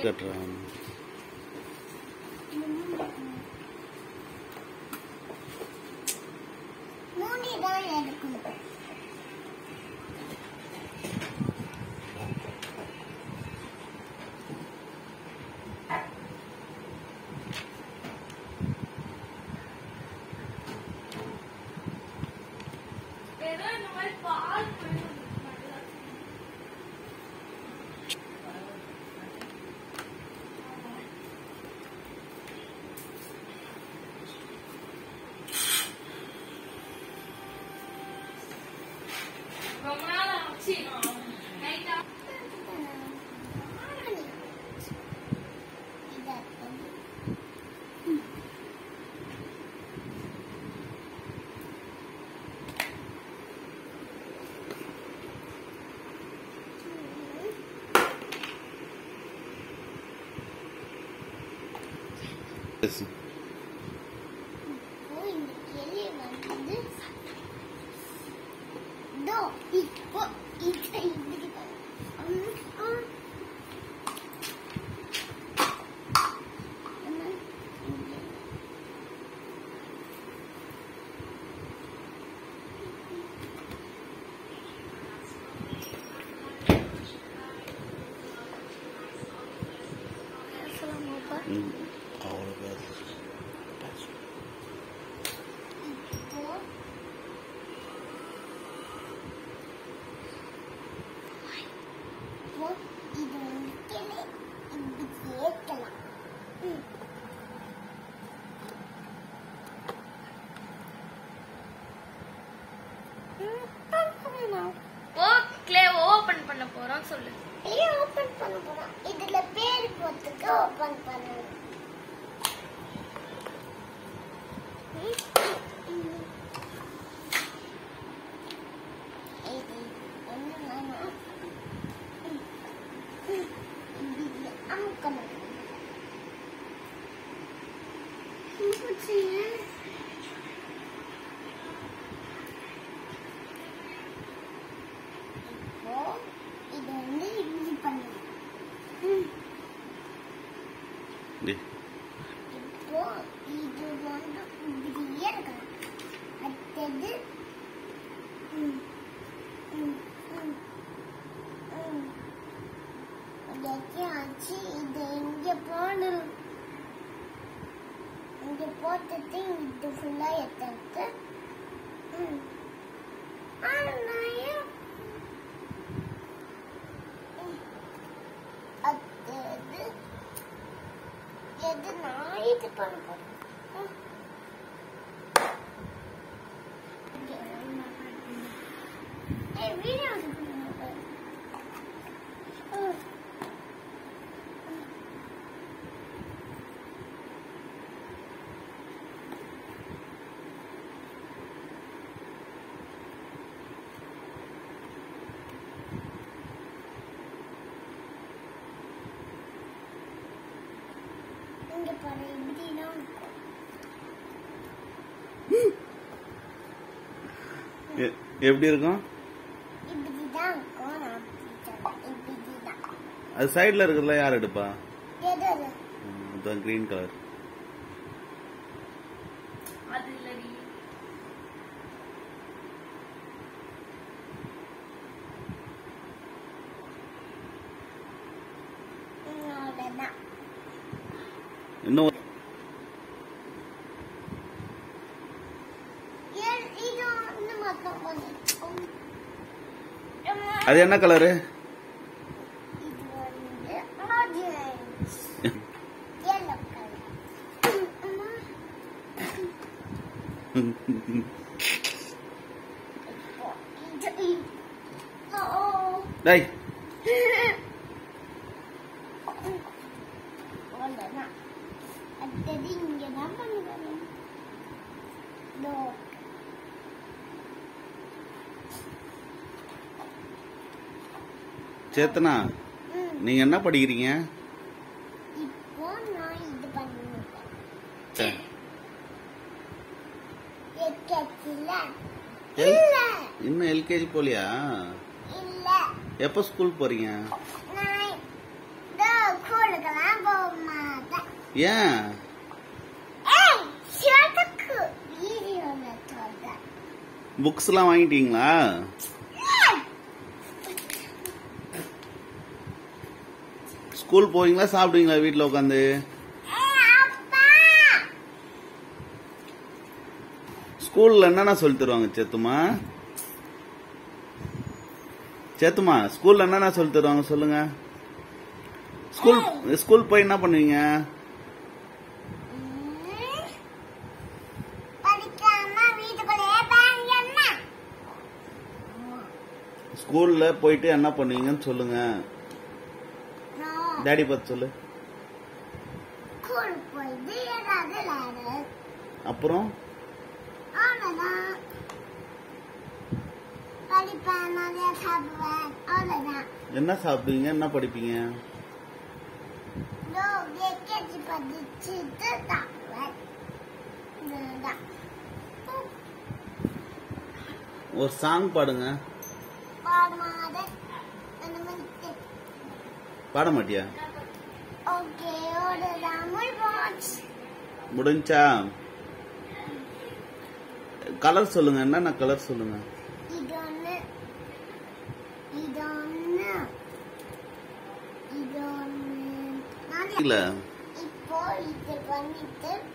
கட்டுறான் மூடி தான் எடுக்கணும் ஏதோ இந்த மாதிரி பால் ரொம்ப நாள் ஆச்சு நைட்டா பேசு. இந்த எலி வந்து இதோ இப்போ இப்போ இப்படி பாரு. அம்மா, ஆ. அம்மா, இங்க. பேசலாமாப்பா? ம், அவ்வளோ பேசு. பேசு. இப்போ இப்போ இது வந்து கிளை இப்படி சேர்க்கலாம் ம். ம், பண்ணலாம். ஓ கிளே ஓபன் பண்ண போறோம் சொல்லு ஏன் ஓபன் பண்ண போறோம் இதுல பேர் போட்டுக்கு ஓபன் பண்ணணும் ம், ம். இது என்னன்னா ம், ம், இப்படி அமுக்கணும் அமுக்குச்சிங்க. இப்போ இது வந்து இப்படி பண்ணணும் ம். டேய், இப்போ இது வந்து இப்படியே இருக்கணும் அடுத்தது ம், ம், ம், ம். எல்லாத்தையும் ஆச்சு இது இங்க போடணும் இங்க போட்டுட்டு இது ஃபுல்லா எடுத்து ம். ஆனா நான் ஏன் ம். அடுத்தது எது நான் இது பண்ண போறேன் ம். இங்க ஏய், வீடியோ எடுக்கணும். ம். இங்க பாரு இப்படிதான் இருக்கும். எ- எப்படி இருக்கும் இப்படிதான் இருக்கும் நான் இப்படி சொல்றேன். இப்படிதான் அது சைடில் இருக்கிறதுல யார் எடுப்பா எது அது? ம், அதான் க்ரீன் கலர் அது இல்லடி என்னோடதான். இன்னும் ஏன் இது வந்து மொத்தம் பண்ணு. அம்மா, அது என்ன கலரு இது வந்து orange. Yellow color. அம்மா, இப்போ இது இ- ஓ டேய் அவ்வளவுதான். அடுத்தது இங்கதான் பண்ணணும். இதோ. சேத்தனா ம். நீங்க என்ன படிக்கிறீங்க இப்போ நான் இது பண்ணுவேன் சரி. எக்கச்சில எல்- இல்ல இன்னும் எல்கேஜி போலியா இல்ல எப்போ ஸ்கூல் போறீங்க நான் இதோ கூழுக்கெல்லாம் ஏன் ஏய் எதுக்கு வீடியோல சொல்ற புக்ஸ்லாம் வாங்கிட்டீங்களா ஸ்கூல் போவீங்களா சாப்பிடுவீங்களா வீட்டில் உட்காந்து ஏய் அப்பா ஸ்கூல்ல என்னென்ன சொல்லி தருவாங்க சேத்துமா சேத்துமா ஸ்கூல்ல என்னென்ன சொல்லி தருவாங்க சொல்லுங்க ஸ்கூல் ஸ்கூல் போய் என்ன பண்ணுவீங்க ம். படிக்காம வீட்டுக்குள்ளேயே பாருங்க என்ன ஸ்கூல்ல போயிட்டு என்ன பண்ணுவீங்கன்னு சொல்லுங்க நான் டேடி பார்த்து சொல்லு ஸ்கூல் போயிட்டு ஏதாவது விளையாடு அப்புறம் அவ்வளோதான் படிப்பேன் நிறைய சாப்பிடுவேன் அவ்வளோதான் என்ன சாப்பிடுவீங்க என்ன படிப்பீங்க இதோ எக்கேஜி படிச்சுட்டு சாப்பிடுவேன் இதுதான் ஒரு சாங் பாடுங்க பாடமாத அந்த மணிக்கு பாட மாட்டியா ஓகே ஒரு தமிழ் பாட்ஸ் முடிஞ்சா கலர் சொல்லுங்க என்னென்ன கலர் சொல்லுங்க இது ஒன்று இது ஒன்று இது ஒன்று நான் இல்ல இப்போ இது பண்ணிட்டு